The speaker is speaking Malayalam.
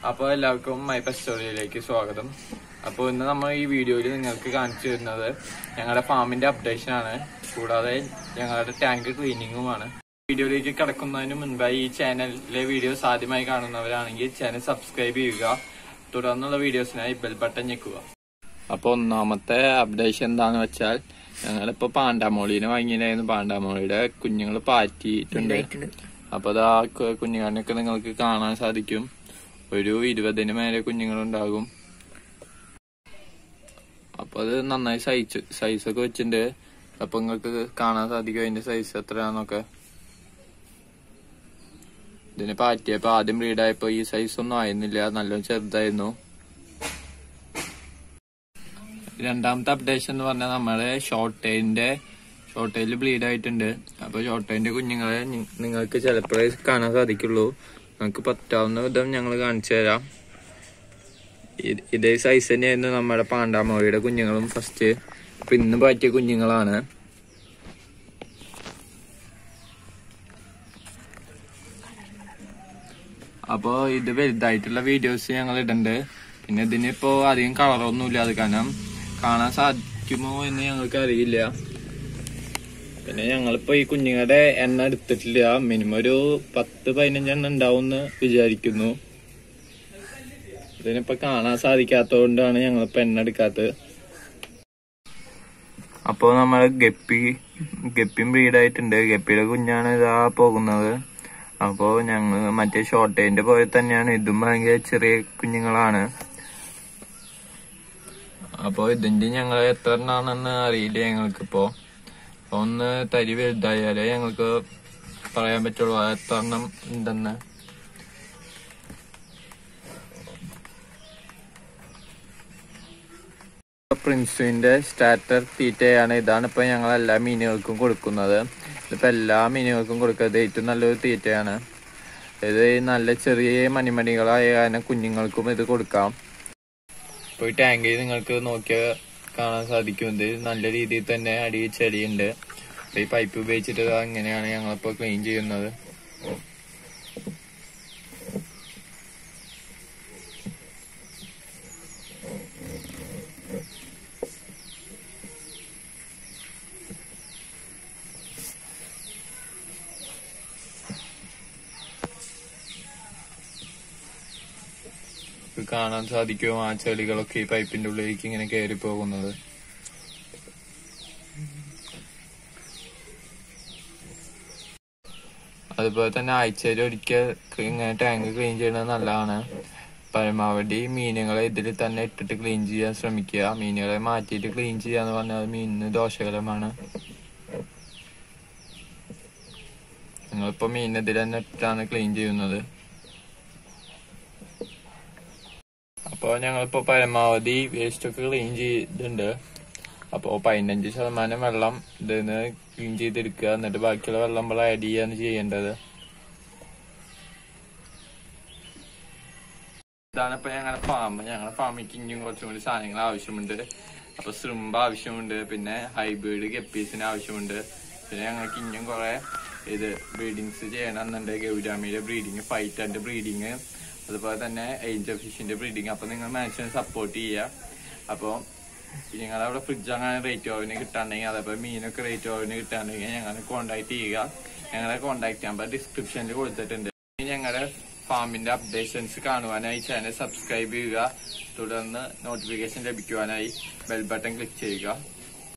അപ്പോൾ എല്ലാവർക്കും മൈ പെസ്റ്റ് സ്റ്റോറിയിലേക്ക് സ്വാഗതം അപ്പോൾ ഇന്ന് നമ്മൾ ഈ വീഡിയോയിൽ നിങ്ങൾക്ക് കാണിച്ചു തരുന്നത് ഞങ്ങളുടെ ഫാമിന്റെ അപ്ഡേഷൻ ആണ് കൂടാതെ ഞങ്ങളുടെ ടാങ്ക് ക്ലീനിങ്ങുമാണ് വീഡിയോയിലേക്ക് കിടക്കുന്നതിന് മുൻപായി ഈ ചാനലിലെ വീഡിയോസ് ആദ്യമായി കാണുന്നവരാണെങ്കിൽ ചാനൽ സബ്സ്ക്രൈബ് ചെയ്യുക തുടർന്നുള്ള വീഡിയോസിനായി ബെൽ ബട്ടൺ ഞെക്കുക അപ്പോൾ ഒന്നാമത്തെ അപ്ഡേഷൻ എന്താന്ന് വെച്ചാൽ ഞങ്ങളിപ്പോ പാണ്ടാമോളിനെ വാങ്ങിയതായിരുന്നു പാണ്ടാമോളിയുടെ കുഞ്ഞുങ്ങൾ പാറ്റിയിട്ടുണ്ട് അപ്പൊ അതാ കുഞ്ഞുങ്ങളിനൊക്കെ നിങ്ങൾക്ക് കാണാൻ സാധിക്കും ഒരു ഇരുപതിന് മേലെ കുഞ്ഞുങ്ങളുണ്ടാകും അപ്പൊ അത് നന്നായി സൈസ് സൈസ് ഒക്കെ വെച്ചിട്ടുണ്ട് അപ്പൊ നിങ്ങൾക്ക് കാണാൻ സാധിക്കും അതിന്റെ സൈസ് എത്രയാന്നൊക്കെ ഇതിന് പാറ്റിയപ്പോ ആദ്യം ബ്രീഡായപ്പോ ഈ സൈസ് ഒന്നും ആയിരുന്നില്ല നല്ല ചെറുതായിരുന്നു രണ്ടാമത്തെ അപ്ഡേഷൻ എന്ന് പറഞ്ഞാൽ നമ്മുടെ ഷോർട്ട് ടൈലിന്റെ ഷോർട്ട് ടൈലിൽ ബ്ലീഡ് ആയിട്ടുണ്ട് അപ്പൊ ഷോർട്ട് ടൈലിന്റെ കുഞ്ഞുങ്ങളെ നി- നിങ്ങൾക്ക് ചിലപ്പോഴേ കാണാൻ സാധിക്കുള്ളൂ നമുക്ക് പറ്റാവുന്ന വിധം ഞങ്ങൾ കാണിച്ചു തരാം ഇത് ഇതേ സൈസ് തന്നെയായിരുന്നു നമ്മുടെ പാണ്ടാമോയുടെ കുഞ്ഞുങ്ങളും ഫസ്റ്റ് അപ്പൊ ഇന്ന് പറ്റിയ കുഞ്ഞുങ്ങളാണ് അപ്പോ ഇത് വലുതായിട്ടുള്ള വീഡിയോസ് ഞങ്ങൾ ഇടുന്നുണ്ട് പിന്നെ ഇതിനിപ്പോ അധികം കളറൊന്നുമില്ല അത് കാരണം കാണാൻ സാധിക്കുമോ എന്ന് ഞങ്ങൾക്ക് അറിയില്ല പിന്നെ ഞങ്ങളിപ്പോ ഈ കുഞ്ഞുങ്ങളുടെ എണ്ണ എടുത്തിട്ടില്ല മിനിമം ഒരു പത്ത് പതിനഞ്ചെണ്ണം ഉണ്ടാവും എന്ന് വിചാരിക്കുന്നു ഇതിനിപ്പോ കാണാൻ സാധിക്കാത്തതുകൊണ്ടാണ് ഞങ്ങളിപ്പോ എണ്ണ എടുക്കാത്തത് അപ്പോ നമ്മള് ഗപ്പി ഗപ്പിയും ബ്രീഡായിട്ടുണ്ട് ഗപ്പിയുടെ കുഞ്ഞാണ് ഇതാ പോകുന്നത് അപ്പോ ഞങ്ങൾ മറ്റേ ഷോർട്ടേന്റെ പോലെ തന്നെയാണ് ഇതും ഭയങ്കര ചെറിയ കുഞ്ഞുങ്ങളാണ് അപ്പോ ഇതിന്റെ ഞങ്ങൾ എത്ര എണ്ണാണെന്ന് അറിയില്ല ഞങ്ങൾക്കിപ്പോ അപ്പൊ ഒന്ന് തരി വലുതായാലേ ഞങ്ങൾക്ക് പറയാൻ പറ്റുള്ളൂ അത് എത്ര എണ്ണം ഉണ്ടെന്ന് പ്രിൻസുവിന്റെ സ്റ്റാർട്ടർ തീറ്റയാണ് ഇതാണ് ഇപ്പൊ ഞങ്ങൾ എല്ലാ മീനുകൾക്കും കൊടുക്കുന്നത് ഇതിപ്പോ എല്ലാ മീനുകൾക്കും കൊടുക്കുന്നത് ഏറ്റവും നല്ലൊരു തീറ്റയാണ് ഇത് നല്ല ചെറിയ മണിമണികളായ കാരണം കുഞ്ഞുങ്ങൾക്കും ഇത് കൊടുക്കാം ഇപ്പൊ ഈ ടാങ്കിൽ നിങ്ങൾക്ക് നോക്കിയാൽ കാണാൻ സാധിക്കും ഇത് നല്ല രീതിയിൽ തന്നെ അടിയിൽ ചെടിയുണ്ട് ഈ പൈപ്പ് ഉപയോഗിച്ചിട്ട് ഇത് അങ്ങനെയാണ് ഞങ്ങളിപ്പോ ക്ലീൻ ചെയ്യുന്നത് ഇത് കാണാൻ സാധിക്കും ആ ചെടികളൊക്കെ ഈ പൈപ്പിന്റെ ഉള്ളിലേക്ക് ഇങ്ങനെ കയറി പോകുന്നത് അതുപോലെ തന്നെ ആഴ്ചയിൽ ഒരിക്കൽ ഇങ്ങനെ ടാങ്ക് ക്ലീൻ ചെയ്യുന്നത് നല്ലതാണ് പരമാവധി മീനുകളെ ഇതിൽ തന്നെ ഇട്ടിട്ട് ക്ലീൻ ചെയ്യാൻ ശ്രമിക്കുക മീനുകളെ മാറ്റിയിട്ട് ക്ലീൻ ചെയ്യാന്ന് പറഞ്ഞാൽ മീനിന് ദോഷകരമാണ് ഞങ്ങളിപ്പോ മീൻ ഇതിൽ തന്നെ ഇട്ടിട്ടാണ് ക്ലീൻ ചെയ്യുന്നത് അപ്പൊ ഞങ്ങളിപ്പോ പരമാവധി വേസ്റ്റ് ഒക്കെ ക്ലീൻ ചെയ്തിട്ടുണ്ട് അപ്പോ പതിനഞ്ച് ശതമാനം വെള്ളം ഇതിന്ന് ക്ലീൻ ചെയ്തെടുക്കുക എന്നിട്ട് ബാക്കിയുള്ള വെള്ളം നമ്മൾ ആഡ് ചെയ്യാണ് ചെയ്യേണ്ടത് ഇതാണ് ഇപ്പൊ ഞങ്ങളുടെ ഫാം ഞങ്ങളുടെ ഫാമിക്ക് ഇനിയും കുറച്ചും കൂടി സാധനങ്ങൾ ആവശ്യമുണ്ട് അപ്പൊ ശ്രിമ്പ് ആവശ്യമുണ്ട് പിന്നെ ഹൈബ്രിഡ് ഗപ്പീസിന് ആവശ്യമുണ്ട് പിന്നെ ഞങ്ങൾക്ക് ഇനിയും കുറെ ഇത് ബ്രീഡിങ്സ് ചെയ്യണമെന്നുണ്ട് ഗൗരാമിയുടെ ബ്രീഡിങ് ഫൈറ്ററിന്റെ ബ്രീഡിങ് അതുപോലെ തന്നെ ഏഞ്ചൽ ഫിഷിന്റെ ബ്രീഡിങ് അപ്പൊ നിങ്ങൾ മാക്സിമം സപ്പോർട്ട് ചെയ്യുക അപ്പോൾ നിങ്ങളുടെ അവിടെ ഫ്രിഡ്ജ് അങ്ങനെ റേറ്റ് ഓവിന് കിട്ടാണ്ടെങ്കിൽ അതേപോലെ മീനൊക്കെ റേറ്റ് ഓവിന് കിട്ടാണ്ടെങ്കിൽ ഞങ്ങളെ കോൺടാക്ട് ചെയ്യുക ഞങ്ങളെ കോൺടാക്ട് നമ്പർ ഡിസ്ക്രിപ്ഷനിൽ കൊടുത്തിട്ടുണ്ട് ഇനി ഞങ്ങളുടെ ഫാമിന്റെ അപ്ഡേഷൻസ് കാണുവാനായി ചാനൽ സബ്സ്ക്രൈബ് ചെയ്യുക തുടർന്ന് നോട്ടിഫിക്കേഷൻ ലഭിക്കുവാനായി ബെൽ ബട്ടൺ ക്ലിക്ക് ചെയ്യുക